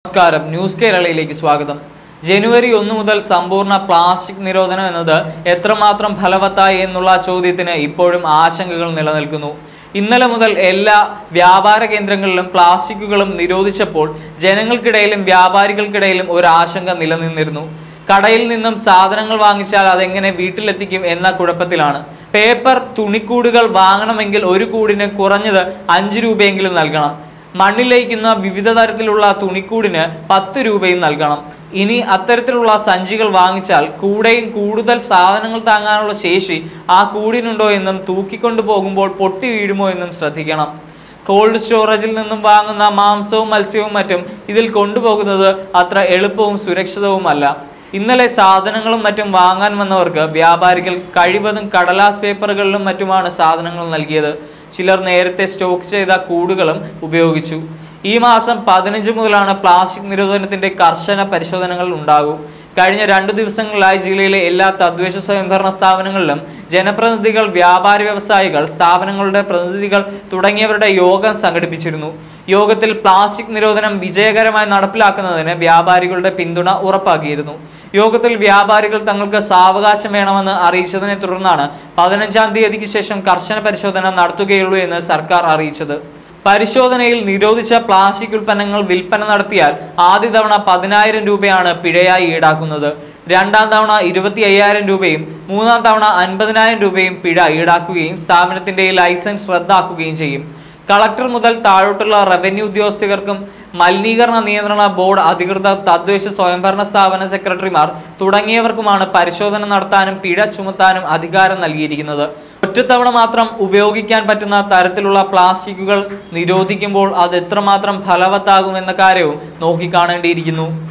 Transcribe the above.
നമസ്കാരം ന്യൂസ് കേരളയിലേക്ക് സ്വാഗതം ജനുവരി ഒന്ന് മുതൽ സമ്പൂർണ്ണ പ്ലാസ്റ്റിക് നിരോധനം എന്നത് എത്രമാത്രം ഫലവത്തായി എന്നുള്ള ചോദ്യത്തിന് ഇപ്പോഴും ആശങ്കകൾ നിലനിൽക്കുന്നു ഇന്നലെ മുതൽ എല്ലാ വ്യാപാര കേന്ദ്രങ്ങളിലും പ്ലാസ്റ്റിക്കുകളും നിരോധിച്ചപ്പോൾ ജനങ്ങൾക്കിടയിലും വ്യാപാരികൾക്കിടയിലും ഒരു ആശങ്ക നിലനിന്നിരുന്നു കടയിൽ നിന്നും സാധനങ്ങൾ വാങ്ങിച്ചാൽ അതെങ്ങനെ വീട്ടിലെത്തിക്കും എന്ന കുഴപ്പത്തിലാണ് പേപ്പർ തുണിക്കൂടുകൾ വാങ്ങണമെങ്കിൽ ഒരു കൂടിന് കുറഞ്ഞത് അഞ്ച് രൂപയെങ്കിലും നൽകണം മണ്ണിലയിക്കുന്ന വിവിധ തരത്തിലുള്ള തുണിക്കൂടിന് പത്ത് രൂപയും നൽകണം ഇനി അത്തരത്തിലുള്ള സഞ്ചികൾ വാങ്ങിച്ചാൽ കൂടെയും കൂടുതൽ സാധനങ്ങൾ താങ്ങാനുള്ള ശേഷി ആ കൂടിനുണ്ടോ എന്നും തൂക്കിക്കൊണ്ടു പോകുമ്പോൾ പൊട്ടി വീഴുമോ എന്നും ശ്രദ്ധിക്കണം കോൾഡ് സ്റ്റോറേജിൽ നിന്നും വാങ്ങുന്ന മാംസവും മത്സ്യവും മറ്റും ഇതിൽ കൊണ്ടുപോകുന്നത് അത്ര എളുപ്പവും സുരക്ഷിതവുമല്ല ഇന്നലെ സാധനങ്ങളും മറ്റും വാങ്ങാൻ വന്നവർക്ക് വ്യാപാരികൾ കഴിവതും കടലാസ് പേപ്പറുകളിലും മറ്റുമാണ് സാധനങ്ങൾ നൽകിയത് ചിലർ നേരത്തെ സ്റ്റോക്ക് ചെയ്ത കൂടുകളും ഉപയോഗിച്ചു ഈ മാസം പതിനഞ്ച് മുതലാണ് പ്ലാസ്റ്റിക് നിരോധനത്തിന്റെ കർശന പരിശോധനകൾ ഉണ്ടാകും കഴിഞ്ഞ രണ്ടു ദിവസങ്ങളിലായി ജില്ലയിലെ എല്ലാ തദ്ദേശ സ്വയംഭരണ സ്ഥാപനങ്ങളിലും ജനപ്രതിനിധികൾ വ്യാപാരി വ്യവസായികൾ സ്ഥാപനങ്ങളുടെ പ്രതിനിധികൾ തുടങ്ങിയവരുടെ യോഗം സംഘടിപ്പിച്ചിരുന്നു യോഗത്തിൽ പ്ലാസ്റ്റിക് നിരോധനം വിജയകരമായി നടപ്പിലാക്കുന്നതിന് വ്യാപാരികളുടെ പിന്തുണ ഉറപ്പാക്കിയിരുന്നു യോഗത്തിൽ വ്യാപാരികൾ തങ്ങൾക്ക് സാവകാശം വേണമെന്ന് അറിയിച്ചതിനെ തുടർന്നാണ് പതിനഞ്ചാം തീയതിക്ക് ശേഷം കർശന പരിശോധന നടത്തുകയുള്ളൂ എന്ന് സർക്കാർ അറിയിച്ചത് പരിശോധനയിൽ നിരോധിച്ച പ്ലാസ്റ്റിക് ഉൽപ്പന്നങ്ങൾ വിൽപ്പന നടത്തിയാൽ ആദ്യ തവണ പതിനായിരം രൂപയാണ് പിഴയായി ഈടാക്കുന്നത് രണ്ടാം തവണ ഇരുപത്തി അയ്യായിരം രൂപയും മൂന്നാം തവണ അൻപതിനായിരം രൂപയും പിഴ ഈടാക്കുകയും സ്ഥാപനത്തിന്റെ ലൈസൻസ് റദ്ദാക്കുകയും ചെയ്യും കളക്ടർ മുതൽ താഴോട്ടുള്ള റവന്യൂ ഉദ്യോഗസ്ഥർക്കും മലിനീകരണ നിയന്ത്രണ ബോർഡ് അധികൃതർ തദ്ദേശ സ്വയംഭരണ സ്ഥാപന സെക്രട്ടറിമാർ തുടങ്ങിയവർക്കുമാണ് പരിശോധന നടത്താനും പിഴ ചുമത്താനും അധികാരം നൽകിയിരിക്കുന്നത് ഒറ്റത്തവണ മാത്രം ഉപയോഗിക്കാൻ പറ്റുന്ന തരത്തിലുള്ള പ്ലാസ്റ്റിക്കുകൾ നിരോധിക്കുമ്പോൾ അത് എത്രമാത്രം ഫലവത്താകുമെന്ന കാര്യവും നോക്കിക്കാണേണ്ടിയിരിക്കുന്നു